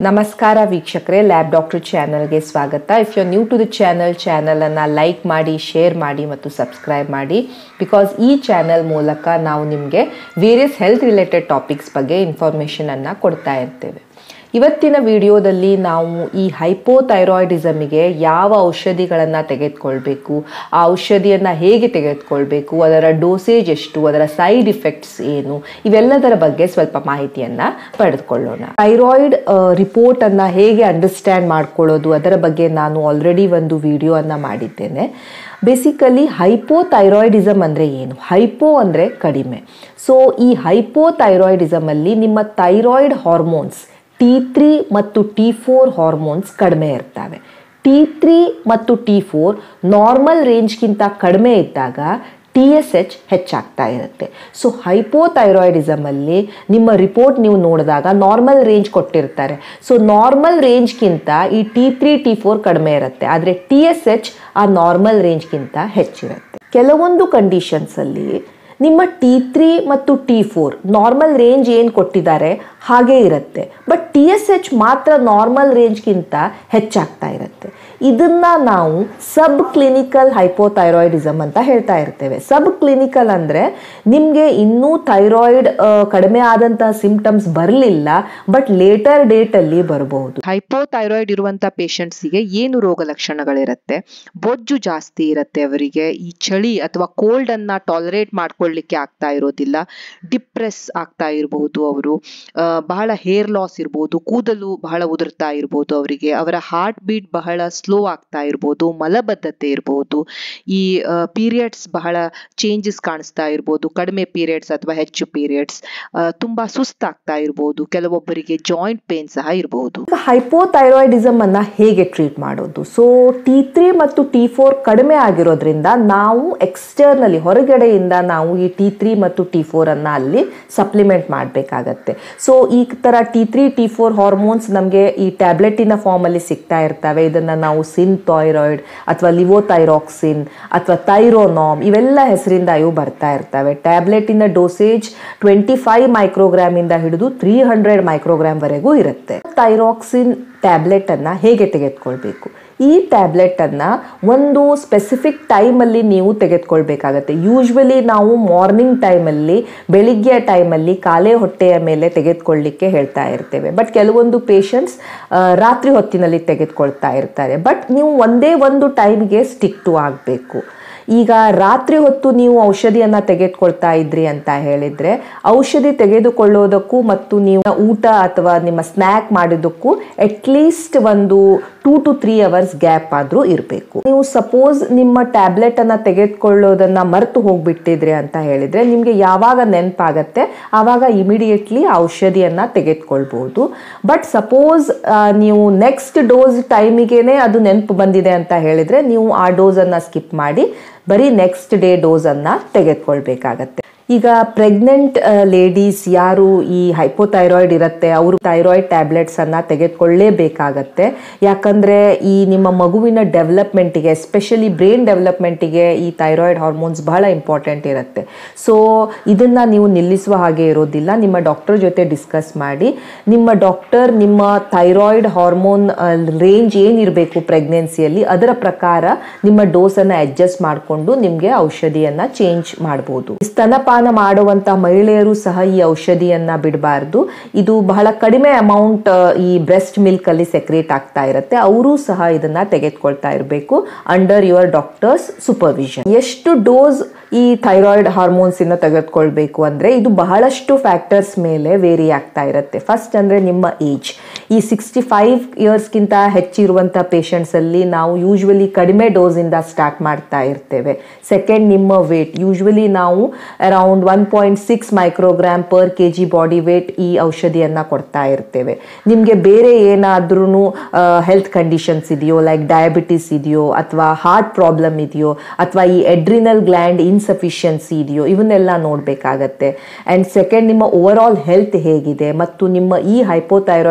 ನಮಸ್ಕಾರ ವೀಕ್ಷಕರೇ lab doctor ಚಾನಲ್ಗೆ ಸ್ವಾಗತ if you new to the channel ಚಾನಲನ್ನು ಲೈಕ್ ಮಾಡಿ ಶೇರ್ ಮಾಡಿ ಮತ್ತು ಸಬ್ಸ್ಕ್ರೈಬ್ ಮಾಡಿ ಬಿಕಾಸ್ ಈ ಚಾನಲ್ ಮೂಲಕ ನಾವು ನಿಮಗೆ ವೇರಿಯಸ್ ಹೆಲ್ತ್ ರಿಲೇಟೆಡ್ ಟಾಪಿಕ್ಸ್ ಬಗ್ಗೆ ಇನ್ಫಾರ್ಮೇಷನನ್ನು ಕೊಡ್ತಾ ಇರ್ತೇವೆ ಇವತ್ತಿನ ವಿಡಿಯೋದಲ್ಲಿ ನಾವು ಈ ಹೈಪೋಥೈರಾಯ್ಡಿಸಮಿಗೆ ಯಾವ ಔಷಧಿಗಳನ್ನು ತೆಗೆದುಕೊಳ್ಬೇಕು ಆ ಔಷಧಿಯನ್ನು ಹೇಗೆ ತೆಗೆದುಕೊಳ್ಬೇಕು ಅದರ ಡೋಸೇಜ್ ಎಷ್ಟು ಅದರ ಸೈಡ್ ಇಫೆಕ್ಟ್ಸ್ ಏನು ಇವೆಲ್ಲದರ ಬಗ್ಗೆ ಸ್ವಲ್ಪ ಮಾಹಿತಿಯನ್ನು ಪಡೆದುಕೊಳ್ಳೋಣ ಥೈರಾಯ್ಡ್ ರಿಪೋರ್ಟನ್ನು ಹೇಗೆ ಅಂಡರ್ಸ್ಟ್ಯಾಂಡ್ ಮಾಡ್ಕೊಳ್ಳೋದು ಅದರ ಬಗ್ಗೆ ನಾನು ಆಲ್ರೆಡಿ ಒಂದು ವಿಡಿಯೋವನ್ನು ಮಾಡಿದ್ದೇನೆ ಬೇಸಿಕಲಿ ಹೈಪೋಥೈರಾಯ್ಡಿಸಮ್ ಅಂದರೆ ಏನು ಹೈಪೋ ಅಂದರೆ ಕಡಿಮೆ ಸೊ ಈ ಹೈಪೋಥೈರಾಯ್ಡಿಸಮಲ್ಲಿ ನಿಮ್ಮ ಥೈರಾಯ್ಡ್ ಹಾರ್ಮೋನ್ಸ್ ಟಿ ತ್ರೀ ಮತ್ತು ಟಿ ಫೋರ್ ಹಾರ್ಮೋನ್ಸ್ ಕಡಿಮೆ ಇರ್ತವೆ ಟಿ ತ್ರೀ ಮತ್ತು ಟಿ ಫೋರ್ ನಾರ್ಮಲ್ ರೇಂಜ್ಗಿಂತ ಕಡಿಮೆ ಇದ್ದಾಗ ಟಿ ಎಸ್ ಎಚ್ ಹೆಚ್ಚಾಗ್ತಾ ಇರುತ್ತೆ ಸೊ ಹೈಪೋಥೈರಾಯ್ಡಿಸಮಲ್ಲಿ ನಿಮ್ಮ ರಿಪೋರ್ಟ್ ನೀವು ನೋಡಿದಾಗ ನಾರ್ಮಲ್ ರೇಂಜ್ ಕೊಟ್ಟಿರ್ತಾರೆ ಸೊ ನಾರ್ಮಲ್ ರೇಂಜ್ಗಿಂತ ಈ ಟಿ ತ್ರೀ ಟಿ ಫೋರ್ ಕಡಿಮೆ ಇರುತ್ತೆ ಆದರೆ ಟಿ ಎಸ್ ಎಚ್ ಆ ನಾರ್ಮಲ್ ರೇಂಜ್ಗಿಂತ ಹೆಚ್ಚಿರುತ್ತೆ ಕೆಲವೊಂದು ಕಂಡೀಷನ್ಸಲ್ಲಿ ನಿಮ್ಮ ಟಿ ತ್ರೀ ಮತ್ತು ಟಿ ಫೋರ್ ನಾರ್ಮಲ್ ರೇಂಜ್ ಏನು ಕೊಟ್ಟಿದ್ದಾರೆ ಹಾಗೇ ಇರುತ್ತೆ ಬಟ್ ಟಿ ಎಸ್ ಎಚ್ ಮಾತ್ರ ನಾರ್ಮಲ್ ರೇಂಜ್ಗಿಂತ ಹೆಚ್ಚಾಗ್ತಾ ಇರುತ್ತೆ ಇದನ್ನು ನಾವು ಸಬ್ ಕ್ಲಿನಿಕಲ್ ಹೈಪೋಥೈರಾಯ್ಡಿಸಮ್ ಅಂತ ಹೇಳ್ತಾ ಇರ್ತೇವೆ ಸಬ್ ಕ್ಲಿನಿಕಲ್ ಅಂದರೆ ನಿಮಗೆ ಇನ್ನೂ ಥೈರಾಯ್ಡ್ ಕಡಿಮೆ ಆದಂತಹ ಸಿಂಪ್ಟಮ್ಸ್ ಬರಲಿಲ್ಲ ಬಟ್ ಲೇಟರ್ ಡೇಟಲ್ಲಿ ಬರಬಹುದು ಹೈಪೋಥೈರಾಯ್ಡ್ ಇರುವಂತ ಪೇಷಂಟ್ಸಿಗೆ ಏನು ರೋಗ ಲಕ್ಷಣಗಳಿರುತ್ತೆ ಬೊಜ್ಜು ಜಾಸ್ತಿ ಇರುತ್ತೆ ಅವರಿಗೆ ಈ ಚಳಿ ಅಥವಾ ಕೋಲ್ಡ್ ಅನ್ನ ಟಾಲರೇಟ್ ಮಾಡ್ಕೊಳ್ಳಿಕ್ಕೆ ಆಗ್ತಾ ಇರೋದಿಲ್ಲ ಡಿಪ್ರೆಸ್ ಆಗ್ತಾ ಇರಬಹುದು ಅವರು ಬಹಳ ಹೇರ್ ಲಾಸ್ ಇರ್ಬೋದು ಕೂದಲು ಬಹಳ ಉದುರ್ತಾ ಇರ್ಬೋದು ಅವರಿಗೆ ಅವರ ಹಾರ್ಟ್ ಬೀಟ್ ಬಹಳ ಸ್ಲೋ ಆಗ್ತಾ ಇರ್ಬೋದು ಮಲಬದ್ಧತೆ ಇರ್ಬೋದು ಈ ಪೀರಿಯಡ್ಸ್ ಬಹಳ ಚೇಂಜಸ್ ಕಾಣಿಸ್ತಾ ಇರ್ಬೋದು ಕಡಿಮೆ ಪೀರಿಯಡ್ಸ್ ಅಥವಾ ಹೆಚ್ಚು ಪೀರಿಯಡ್ಸ್ ತುಂಬಾ ಸುಸ್ತಾಗ್ತಾ ಇರ್ಬೋದು ಕೆಲವೊಬ್ಬರಿಗೆ ಜಾಯಿಂಟ್ ಪೇನ್ ಸಹ ಇರಬಹುದು ಹೈಪೋಥೈರಾಯ್ಡಿಸಮ್ ಅನ್ನ ಹೇಗೆ ಟ್ರೀಟ್ ಮಾಡೋದು ಸೊ ಟಿ ತ್ರೀ ಮತ್ತು ಟಿ ಫೋರ್ ಕಡಿಮೆ ಆಗಿರೋದ್ರಿಂದ ನಾವು ಎಕ್ಸ್ಟರ್ನಲಿ ಹೊರಗಡೆಯಿಂದ ನಾವು ಈ ಟಿ ತ್ರೀ ಮತ್ತು ಟಿ ಫೋರ್ ಅನ್ನ ಅಲ್ಲಿ ಸಪ್ಲಿಮೆಂಟ್ ಮಾಡಬೇಕಾಗತ್ತೆ ಸೊ ಈ ತರ T three T four hormones ನಮಗೆ ಈ ಟ್ಯಾಬ್ಲೆಟಿನ ಫಾರ್ಮಲ್ಲಿ ಸಿಗ್ತಾ ಇರ್ತವೆ ಇದನ್ನ ನಾವು ಸಿನ್ ಥೈರಾಯ್ಡ್ ಅಥವಾ ಲಿವೋಥೈರಾಕ್ಸಿನ್ ಅಥವಾ ಥೈರೋನಾಮ್ ಇವೆಲ್ಲ ಹೆಸರಿಂದ ಇವು ಬರ್ತಾ ಇರ್ತವೆ ಟ್ಯಾಬ್ಲೆಟಿನ ಡೋಸೇಜ್ ಟ್ವೆಂಟಿ ಫೈವ್ ಮೈಕ್ರೋಗ್ರಾಮ್ ಇಂದ ಹಿಡಿದು ತ್ರೀ ಹಂಡ್ರೆಡ್ ಮೈಕ್ರೋಗ್ರಾಮ್ ವರೆಗೂ ಇರುತ್ತೆ ಥೈರಾಕ್ಸಿನ್ ಟ್ಯಾಬ್ಲೆಟ್ ಅನ್ನ ಹೇಗೆ ತೆಗೆದುಕೊಳ್ಬೇಕು ಈ ಟ್ಯಾಬ್ಲೆಟನ್ನು ಒಂದು ಸ್ಪೆಸಿಫಿಕ್ ಟೈಮಲ್ಲಿ ನೀವು ತೆಗೆದುಕೊಳ್ಬೇಕಾಗತ್ತೆ ಯೂಶ್ವಲಿ ನಾವು ಮಾರ್ನಿಂಗ್ ಟೈಮಲ್ಲಿ ಬೆಳಿಗ್ಗೆ ಟೈಮಲ್ಲಿ ಕಾಲೆ ಹೊಟ್ಟೆಯ ಮೇಲೆ ತೆಗೆದುಕೊಳ್ಳಿಕ್ಕೆ ಹೇಳ್ತಾ ಇರ್ತೇವೆ ಬಟ್ ಕೆಲವೊಂದು ಪೇಷಂಟ್ಸ್ ರಾತ್ರಿ ಹೊತ್ತಿನಲ್ಲಿ ತೆಗೆದುಕೊಳ್ತಾ ಇರ್ತಾರೆ ಬಟ್ ನೀವು ಒಂದೇ ಒಂದು ಟೈಮ್ಗೆ ಸ್ಟಿಕ್ ಟು ಆಗಬೇಕು ಈಗ ರಾತ್ರಿ ಹೊತ್ತು ನೀವು ಔಷಧಿಯನ್ನು ತೆಗೆದುಕೊಳ್ತಾ ಇದ್ರಿ ಅಂತ ಹೇಳಿದರೆ ಔಷಧಿ ತೆಗೆದುಕೊಳ್ಳೋದಕ್ಕೂ ಮತ್ತು ನೀವು ಊಟ ಅಥವಾ ನಿಮ್ಮ ಸ್ನ್ಯಾಕ್ ಮಾಡಿದ್ದಕ್ಕೂ ಅಟ್ಲೀಸ್ಟ್ ಒಂದು two to three hours gap ಆದರೂ ಇರಬೇಕು ನೀವು ಸಪೋಸ್ ನಿಮ್ಮ ಟ್ಯಾಬ್ಲೆಟನ್ನು ತೆಗೆದುಕೊಳ್ಳೋದನ್ನು ಮರೆತು ಹೋಗ್ಬಿಟ್ಟಿದ್ರಿ ಅಂತ ಹೇಳಿದರೆ ನಿಮಗೆ ಯಾವಾಗ ನೆನಪಾಗತ್ತೆ ಆವಾಗ ಇಮಿಡಿಯೇಟ್ಲಿ ಔಷಧಿಯನ್ನು ತೆಗೆದುಕೊಳ್ಬೋದು ಬಟ್ ಸಪೋಸ್ ನೀವು ನೆಕ್ಸ್ಟ್ ಡೋಸ್ ಟೈಮಿಗೇನೆ ಅದು ನೆನಪು ಬಂದಿದೆ ಅಂತ ಹೇಳಿದರೆ ನೀವು ಆ ಡೋಸನ್ನು ಸ್ಕಿಪ್ ಮಾಡಿ ಬರೀ ನೆಕ್ಸ್ಟ್ ಡೇ ಡೋಸನ್ನು ತೆಗೆದುಕೊಳ್ಬೇಕಾಗತ್ತೆ ಈಗ ಪ್ರೆಗ್ನೆಂಟ್ ಲೇಡೀಸ್ ಯಾರು ಈ ಹೈಪೋಥೈರಾಯ್ಡ್ ಇರುತ್ತೆ ಅವರು ಥೈರಾಯ್ಡ್ ಟ್ಯಾಬ್ಲೆಟ್ಸ್ ಅನ್ನ ತೆಗೆದುಕೊಳ್ಳೇಬೇಕಾಗತ್ತೆ ಯಾಕಂದ್ರೆ ಈ ನಿಮ್ಮ ಮಗುವಿನ ಡೆವಲಪ್ಮೆಂಟಿಗೆ ಎಸ್ಪೆಷಲಿ ಬ್ರೈನ್ ಡೆವಲಪ್ಮೆಂಟಿಗೆ ಈ ಥೈರಾಯ್ಡ್ ಹಾರ್ಮೋನ್ಸ್ ಬಹಳ ಇಂಪಾರ್ಟೆಂಟ್ ಇರುತ್ತೆ ಸೊ ಇದನ್ನ ನೀವು ನಿಲ್ಲಿಸುವ ಹಾಗೆ ಇರೋದಿಲ್ಲ ನಿಮ್ಮ ಡಾಕ್ಟರ್ ಜೊತೆ ಡಿಸ್ಕಸ್ ಮಾಡಿ ನಿಮ್ಮ ಡಾಕ್ಟರ್ ನಿಮ್ಮ ಥೈರಾಯ್ಡ್ ಹಾರ್ಮೋನ್ ರೇಂಜ್ ಏನಿರಬೇಕು ಪ್ರೆಗ್ನೆನ್ಸಿಯಲ್ಲಿ ಅದರ ಪ್ರಕಾರ ನಿಮ್ಮ ಡೋಸನ್ನು ಅಡ್ಜಸ್ಟ್ ಮಾಡಿಕೊಂಡು ನಿಮಗೆ ಔಷಧಿಯನ್ನ ಚೇಂಜ್ ಮಾಡಬಹುದು ಸ್ತನಪಾನ ಮಾಡುವಂತ ಮಹಿಳೆಯರು ಸಹ ಈ ಔಷಧಿಯನ್ನ ಬಿಡಬಾರ್ದು ಇದು ಬಹಳ ಕಡಿಮೆ ಅಮೌಂಟ್ ಈ ಬ್ರೆಸ್ಟ್ ಮಿಲ್ಕ್ ಅಲ್ಲಿ ಸೆಕ್ರೇಟ್ ಆಗ್ತಾ ಇರುತ್ತೆ ಅವರು ಸಹ ಇದನ್ನ ತೆಗೆದುಕೊಳ್ತಾ ಇರಬೇಕು ಅಂಡರ್ ಯುವರ್ ಡಾಕ್ಟರ್ಸ್ ಸೂಪರ್ವಿಷನ್ ಎಷ್ಟು ಡೋಸ್ ಈ ಥೈರಾಯ್ಡ್ ಹಾರ್ಮೋನ್ಸ್ ಇನ್ನು ತೆಗೆದುಕೊಳ್ಬೇಕು ಅಂದ್ರೆ ಇದು ಬಹಳಷ್ಟು ಫ್ಯಾಕ್ಟರ್ಸ್ ಮೇಲೆ ವೇರಿ ಆಗ್ತಾ ಇರುತ್ತೆ ಫಸ್ಟ್ ಅಂದ್ರೆ ನಿಮ್ಮ ಏಜ್ ಈ ಸಿಕ್ಸ್ಟಿ ಫೈವ್ ಇಯರ್ಸ್ಗಿಂತ ಹೆಚ್ಚಿರುವಂಥ ಪೇಷಂಟ್ಸ್ ಅಲ್ಲಿ ನಾವು ಯೂಶ್ವಲಿ ಕಡಿಮೆ ಡೋಸ್ ಇಂದ ಸ್ಟಾರ್ಟ್ ಮಾಡ್ತಾ ಇರ್ತೇವೆ ಸೆಕೆಂಡ್ ನಿಮ್ಮ ವೇಟ್ ಯೂಶ್ವಲಿ ನಾವು around one point six microgram per K G body weight ಈ ಔಷಧಿಯನ್ನ ಕೊಡ್ತಾ ಇರ್ತೇವೆ ನಿಮಗೆ ಬೇರೆ ಏನಾದ್ರೂ ಹೆಲ್ತ್ ಕಂಡೀಷನ್ಸ್ ಇದೆಯೋ ಲೈಕ್ ಡಯಾಬಿಟಿಸ್ ಇದೆಯೋ ಅಥವಾ ಹಾರ್ಟ್ ಪ್ರಾಬ್ಲಮ್ ಇದೆಯೋ ಅಥವಾ ಈ ಎಡ್ರಿನಲ್ ಗ್ಲ್ಯಾಂಡ್ ಇನ್ಸಫಿಷಿಯನ್ಸಿ ಇದೆಯೋ ಇವನ್ನೆಲ್ಲ ನೋಡಬೇಕಾಗತ್ತೆ ಆ್ಯಂಡ್ ಸೆಕೆಂಡ್ ನಿಮ್ಮ ಓವರ್ ಆಲ್ ಹೆಲ್ತ್ ಹೇಗಿದೆ ಮತ್ತು ನಿಮ್ಮ ಈ ಹೈಪೋಥೈರಾಯ್ಡಿಸಮ್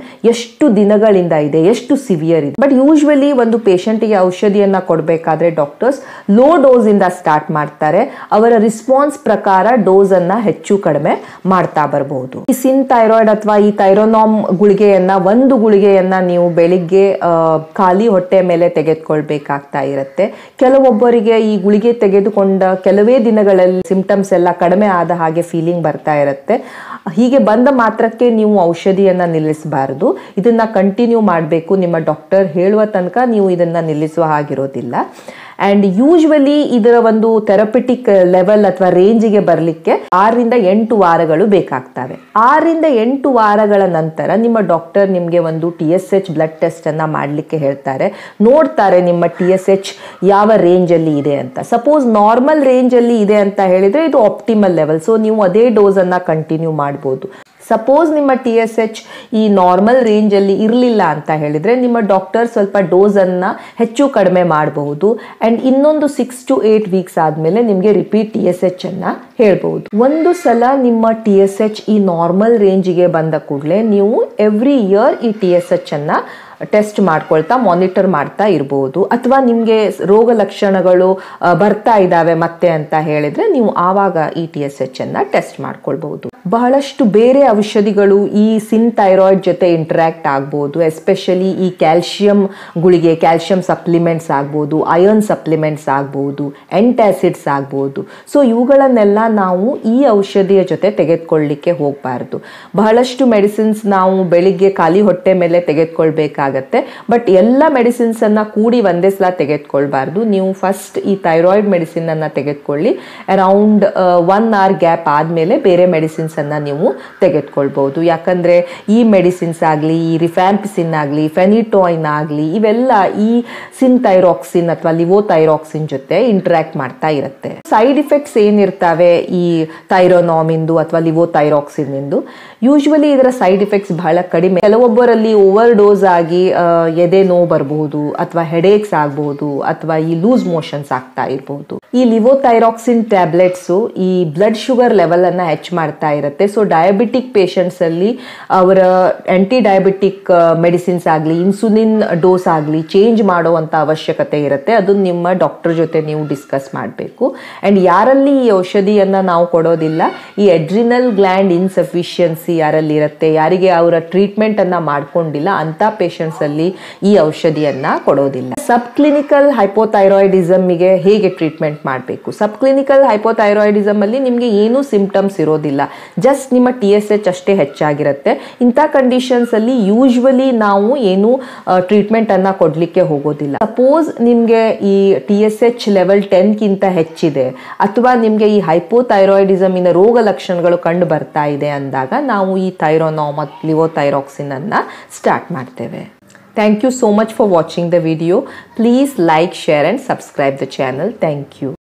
ಎಷ್ಟು ದಿನಗಳಿಂದ ಇದೆ ಎಷ್ಟು ಸಿವಿಯರ್ ಇದೆ ಬಟ್ ಯೂಶ್ವಲಿ ಒಂದು ಪೇಷಂಟಿಗೆ ಔಷಧಿಯನ್ನ ಕೊಡಬೇಕಾದ್ರೆ ಡಾಕ್ಟರ್ಸ್ ಲೋ ಡೋಸ್ ಇಂದ ಸ್ಟಾರ್ಟ್ ಮಾಡ್ತಾರೆ ಅವರ ರಿಸ್ಪಾನ್ಸ್ ಪ್ರಕಾರ ಡೋಸ್ ಅನ್ನ ಹೆಚ್ಚು ಕಡಿಮೆ ಮಾಡ್ತಾ ಬರಬಹುದು ಈ ಸಿನ್ ಥೈರಾಯ್ಡ್ ಅಥವಾ ಈ ಥೈರೋನಾಮ್ ಗುಳಿಗೆಯನ್ನ ಒಂದು ಗುಳಿಗೆಯನ್ನ ನೀವು ಬೆಳಿಗ್ಗೆ ಆ, ಖಾಲಿ ಹೊಟ್ಟೆ ಮೇಲೆ ತೆಗೆದುಕೊಳ್ಬೇಕಾಗ್ತಾ ಇರುತ್ತೆ ಕೆಲವೊಬ್ಬರಿಗೆ ಈ ಗುಳಿಗೆ ತೆಗೆದುಕೊಂಡ ಕೆಲವೇ ದಿನಗಳಲ್ಲಿ ಸಿಂಪ್ಟಮ್ಸ್ ಎಲ್ಲ ಕಡಿಮೆ ಆದ ಹಾಗೆ ಫೀಲಿಂಗ್ ಬರ್ತಾ ಇರುತ್ತೆ ಹೀಗೆ ಬಂದ ಮಾತ್ರಕ್ಕೆ ನೀವು ಔಷಧಿಯನ್ನ ನಿಲ್ಲಿಸಬಾರದು ಇದನ್ನ ಕಂಟಿನ್ಯೂ ಮಾಡಬೇಕು ನಿಮ್ಮ ಡಾಕ್ಟರ್ ಹೇಳುವ ತನಕ ನೀವು ಇದನ್ನ ನಿಲ್ಲಿಸುವ ಹಾಗಿರೋದಿಲ್ಲ ಅಂಡ್ ಯೂಶ್ವಲಿ ಇದರ ಒಂದು ಥೆರಪಿಟಿಕ್ ಲೆವೆಲ್ ಅಥವಾ ರೇಂಜಿಗೆ ಬರಲಿಕ್ಕೆ ಆರರಿಂದ ಎಂಟು ವಾರಗಳು ಬೇಕಾಗ್ತವೆ ಆರರಿಂದ ಎಂಟು ವಾರಗಳ ನಂತರ ನಿಮ್ಮ ಡಾಕ್ಟರ್ ನಿಮಗೆ ಒಂದು T S H blood test ಅನ್ನ ಮಾಡಲಿಕ್ಕೆ ಹೇಳ್ತಾರೆ ನೋಡ್ತಾರೆ ನಿಮ್ಮ ಟಿ ಎಸ್ ಎಚ್ ಯಾವ ರೇಂಜ್ ಅಲ್ಲಿ ಇದೆ ಅಂತ ಸಪೋಸ್ ನಾರ್ಮಲ್ ರೇಂಜ್ ಅಲ್ಲಿ ಇದೆ ಅಂತ ಹೇಳಿದ್ರೆ ಇದು ಆಪ್ಟಿಮಲ್ ಲೆವೆಲ್ ಸೊ ನೀವು ಅದೇ ಡೋಸ್ ಅನ್ನ ಕಂಟಿನ್ಯೂ ಮಾಡ್ಬೋದು ಸಪೋಸ್ ನಿಮ್ಮ ಟಿ ಎಸ್ ಎಚ್ ಈ ನಾರ್ಮಲ್ ರೇಂಜ್ ಅಲ್ಲಿ ಇರಲಿಲ್ಲ ಅಂತ ಹೇಳಿದ್ರೆ ನಿಮ್ಮ ಡಾಕ್ಟರ್ ಸ್ವಲ್ಪ ಡೋಸ್ ಅನ್ನ ಹೆಚ್ಚು ಕಡಿಮೆ ಮಾಡಬಹುದು ಅಂಡ್ ಇನ್ನೊಂದು ಸಿಕ್ಸ್ ಟು ಏಟ್ ವೀಕ್ಸ್ ಆದ್ಮೇಲೆ ನಿಮಗೆ ರಿಪೀಟ್ ಟಿ ಎಸ್ ಎಚ್ ಅನ್ನ ಹೇಳ್ಬಹುದು ಒಂದು ಸಲ ನಿಮ್ಮ ಟಿ ಎಸ್ ಎಚ್ ಈ ನಾರ್ಮಲ್ ರೇಂಜಿಗೆ ಬಂದ ಕೂಡಲೇ ನೀವು ಎವ್ರಿ ಇಯರ್ ಈ ಟಿ ಎಸ್ ಎಚ್ ಅನ್ನ ಟೆಸ್ಟ್ ಮಾಡ್ಕೊಳ್ತಾ ಮಾನಿಟರ್ ಮಾಡ್ತಾ ಇರಬಹುದು ಅಥವಾ ನಿಮಗೆ ರೋಗ ಲಕ್ಷಣಗಳು ಆ, ಬರ್ತಾ ಇದ್ದಾವೆ ಮತ್ತೆ ಅಂತ ಹೇಳಿದ್ರೆ ನೀವು ಆವಾಗ ಈ ಟಿ ಎಸ್ ಎಚ್ ಅನ್ನ ಟೆಸ್ಟ್ ಮಾಡ್ಕೊಳ್ಬಹುದು ಬಹಳಷ್ಟು ಬೇರೆ ಔಷಧಿಗಳು ಈ ಸಿನ್ ಥೈರಾಯ್ಡ್ ಜೊತೆ ಇಂಟರಾಕ್ಟ್ ಆಗ್ಬೋದು ಎಸ್ಪೆಷಲಿ ಈ ಕ್ಯಾಲ್ಶಿಯಂ ಗುಳಿಗೆ ಕ್ಯಾಲ್ಶಿಯಂ ಸಪ್ಲಿಮೆಂಟ್ಸ್ ಆಗ್ಬೋದು ಅಯರ್ನ್ ಸಪ್ಲಿಮೆಂಟ್ಸ್ ಆಗ್ಬೋದು ಎಂಟಾಸಿಡ್ಸ್ ಆಗ್ಬೋದು ಸೊ ಇವುಗಳನ್ನೆಲ್ಲ ನಾವು ಈ ಔಷಧಿಯ ಜೊತೆ ತೆಗೆದುಕೊಳ್ಳಿಕ್ಕೆ ಹೋಗಬಾರ್ದು ಬಹಳಷ್ಟು ಮೆಡಿಸಿನ್ಸ್ ನಾವು ಬೆಳಿಗ್ಗೆ ಖಾಲಿ ಹೊಟ್ಟೆ ಮೇಲೆ ತೆಗೆದುಕೊಳ್ಬೇಕಾಗತ್ತೆ ಬಟ್ ಎಲ್ಲ ಮೆಡಿಸಿನ್ಸ್ ಅನ್ನ ಕೂಡಿ ಒಂದೇ ಸಲ ತೆಗೆದುಕೊಳ್ಬಾರ್ದು ನೀವು ಫಸ್ಟ್ ಈ ಥೈರಾಯ್ಡ್ ಮೆಡಿಸಿನ್ ಅನ್ನ ತೆಗೆದುಕೊಳ್ಳಿ ಅರೌಂಡ್ ಒನ್ ಅವರ್ ಗ್ಯಾಪ್ ಆದಮೇಲೆ ಬೇರೆ ಮೆಡಿಸಿನ್ಸ್ ಅನ್ನ ನೀವು ತೆಗೆದುಕೊಳ್ಬಹುದು ಯಾಕಂದ್ರೆ ಈ ಮೆಡಿಸಿನ್ಸ್ ಆಗಲಿ ಈ ರಿಫ್ಯಾಂಪಿಸಿನ್ ಆಗಲಿ ಫೆನಿಟೋಯಿನ್ ಆಗಲಿ ಇವೆಲ್ಲ ಈ ಸಿನ್ ಥೈರಾಕ್ಸಿನ್ ಅಥವಾ ಲಿವೋಥೈರಾಕ್ಸಿನ್ ಜೊತೆ ಇಂಟರಾಕ್ಟ್ ಮಾಡ್ತಾ ಇರುತ್ತೆ ಸೈಡ್ ಇಫೆಕ್ಟ್ಸ್ ಏನಿರ್ತವೆ ಈ ಥೈರೋನಾಮಿಂದು ಅಥವಾ ಲಿವೋಥೈರಾಕ್ಸಿನ್ ಇಂದು ಯೂಶ್ವಲಿ ಇದರ ಸೈಡ್ ಇಫೆಕ್ಟ್ಸ್ ಬಹಳ ಕಡಿಮೆ ಕೆಲವೊಬ್ಬರಲ್ಲಿ ಓವರ್ ಡೋಸ್ ಆಗಿ ಆ, ಎದೆ ನೋವು ಬರಬಹುದು ಅಥವಾ ಹೆಡೇಕ್ಸ್ ಆಗಬಹುದು ಅಥವಾ ಈ ಲೂಸ್ ಮೋಷನ್ಸ್ ಆಗ್ತಾ ಇರಬಹುದು ಈ ಲಿವೋಥೈರಾಕ್ಸಿನ್ ಟ್ಯಾಬ್ಲೆಟ್ಸ್ ಈ ಬ್ಲಡ್ ಶುಗರ್ ಲೆವೆಲ್ ಅನ್ನ ಹೆಚ್ಚು ಮಾಡ್ತಾ ಇರುತ್ತೆ ಸೊ ಡಯಾಬಿಟಿಕ್ ಪೇಷಂಟ್ಸ್ ಅಲ್ಲಿ ಅವರ ಆಂಟಿ ಡಯಾಬಿಟಿಕ್ ಮೆಡಿಸಿನ್ಸ್ ಆಗಲಿ ಇನ್ಸುಲಿನ್ ಡೋಸ್ ಆಗಲಿ ಚೇಂಜ್ ಮಾಡುವಂತ ಅವಶ್ಯಕತೆ ಇರುತ್ತೆ ಅದು ನಿಮ್ಮ ಡಾಕ್ಟರ್ ಜೊತೆ ನೀವು ಡಿಸ್ಕಸ್ ಮಾಡಬೇಕು ಅಂಡ್ ಯಾರಲ್ಲಿ ಈ ಔಷಧಿಯನ್ನ ನಾವು ಕೊಡೋದಿಲ್ಲ ಈ ಎಡ್ರಿನಲ್ ಗ್ಲ್ಯಾಂಡ್ ಇನ್ಸಫಿಷಿಯನ್ಸಿ ಯಾರಲ್ಲಿ ಇರುತ್ತೆ ಯಾರಿಗೆ ಅವರ ಟ್ರೀಟ್ಮೆಂಟ್ ಅನ್ನ ಮಾಡ್ಕೊಂಡಿಲ್ಲ ಅಂತ ಪೇಷಂಟ್ಸ್ ಅಲ್ಲಿ ಈ ಔಷಧಿಯನ್ನ ಕೊಡೋದಿಲ್ಲ ಸಬ್ ಕ್ಲಿನಿಕಲ್ ಹೈಪೋಥೈರಾಯ್ಡಿಸಮ್ ಗೆ ಹೇಗೆ ಟ್ರೀಟ್ಮೆಂಟ್ ಮಾಡಬೇಕು ಸಬ್ ಕ್ಲಿನಿಕಲ್ ಹೈಪೋಥೈರಾಯ್ಡಿಸಮ್ ಅಲ್ಲಿ ನಿಮಗೆ ಏನೂ ಸಿಂಪ್ಟಮ್ಸ್ ಇರೋದಿಲ್ಲ ಜಸ್ಟ್ ನಿಮ್ಮ ಟಿ ಎಸ್ ಎಚ್ ಅಷ್ಟೇ ಹೆಚ್ಚಾಗಿರುತ್ತೆ ಇಂಥ ಕಂಡೀಷನ್ಸ್ ಅಲ್ಲಿ ಯೂಶ್ವಲಿ ನಾವು ಏನು ಟ್ರೀಟ್ಮೆಂಟ್ ಅನ್ನ ಕೊಡ್ಲಿಕ್ಕೆ ಹೋಗೋದಿಲ್ಲ ಸಪೋಸ್ ನಿಮ್ಗೆ ಈ ಟಿ ಎಸ್ ಎಚ್ ಲೆವೆಲ್ ಟೆನ್ಗಿಂತ ಹೆಚ್ಚಿದೆ ಅಥವಾ ನಿಮ್ಗೆ ಈ ಹೈಪೋಥೈರಾಯ್ಡಿಸಮ್ ಇನ ರೋಗ ಲಕ್ಷಣಗಳು ಕಂಡು ಬರ್ತಾ ಇದೆ ಅಂದಾಗ ನಾವು ಈ ಥೈರೋನಾಮ್ ಮತ್ತು ಲಿವೋಥೈರಾಕ್ಸಿನ್ ಅನ್ನ ಸ್ಟಾರ್ಟ್ ಮಾಡ್ತೇವೆ thank you so much for watching the video please like share and subscribe the channel thank you